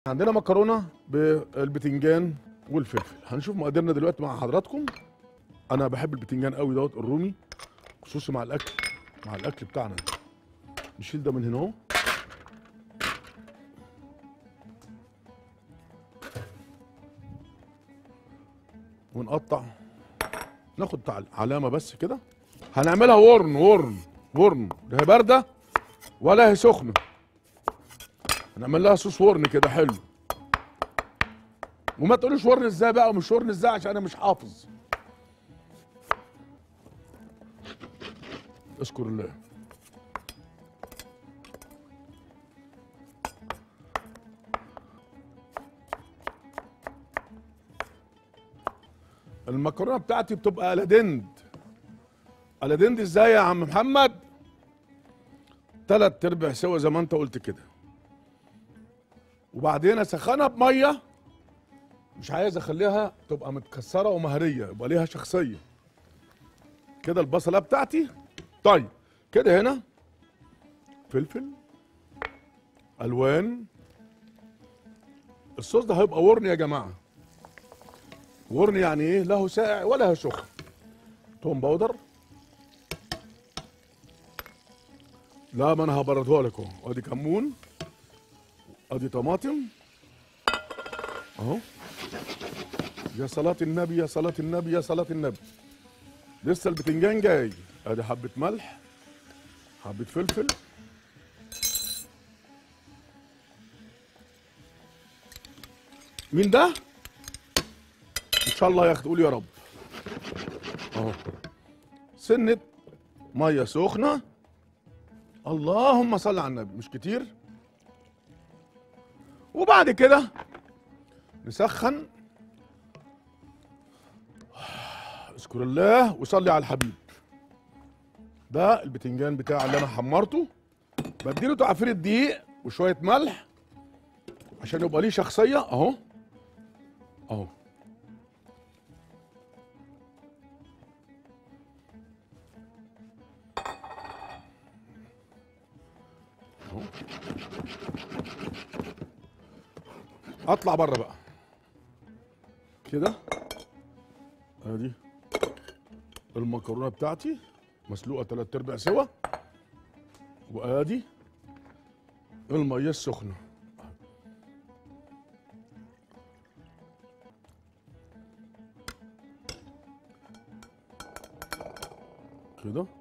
عندنا مكرونه بالبتنجان والفلفل هنشوف مقاديرنا دلوقتي مع حضراتكم انا بحب البتنجان قوي دوت الرومي خصوصي مع الاكل مع الاكل بتاعنا نشيل ده من هنا اهو ونقطع ناخد تع- علامه بس كده هنعملها ورن ورن ورن لا هي بارده ولا هي سخنه هنعمل لها صوص ورن كده حلو وما تقولوش ورن ازاي بقى ومش ورن ازاي عشان انا مش حافظ اشكر الله المكرونه بتاعتي بتبقى الادند الادند ازاي يا عم محمد تلات ارباع سوا زي ما انت قلت كده وبعدين اسخنها بميه مش عايز اخليها تبقى متكسره ومهريه يبقى ليها شخصيه كده البصله بتاعتي طيب كده هنا فلفل الوان الصوص ده هيبقى ورن يا جماعه ورن يعني ايه له ساقع ولا سخن توم باودر لا ما انا هبردها لك اهو ادي كمون ادي طماطم اهو يا صلاة النبي يا صلاة النبي يا صلاة النبي لسه البتنجان جاي ادي حبة ملح حبة فلفل مين ده؟ ان شاء الله ياخد قول يا رب اهو سنة مية سخنة اللهم صل على النبي مش كتير وبعد كده نسخن اذكر الله وصلي على الحبيب ده البتنجان بتاعي اللي انا حمرته بديله تعفير دقيق وشويه ملح عشان يبقى ليه شخصيه اهو اهو أهو. اطلع بره بقى كده ادي المكرونه بتاعتي مسلوقه تلات ارباع سوا وادي الميه السخنه كده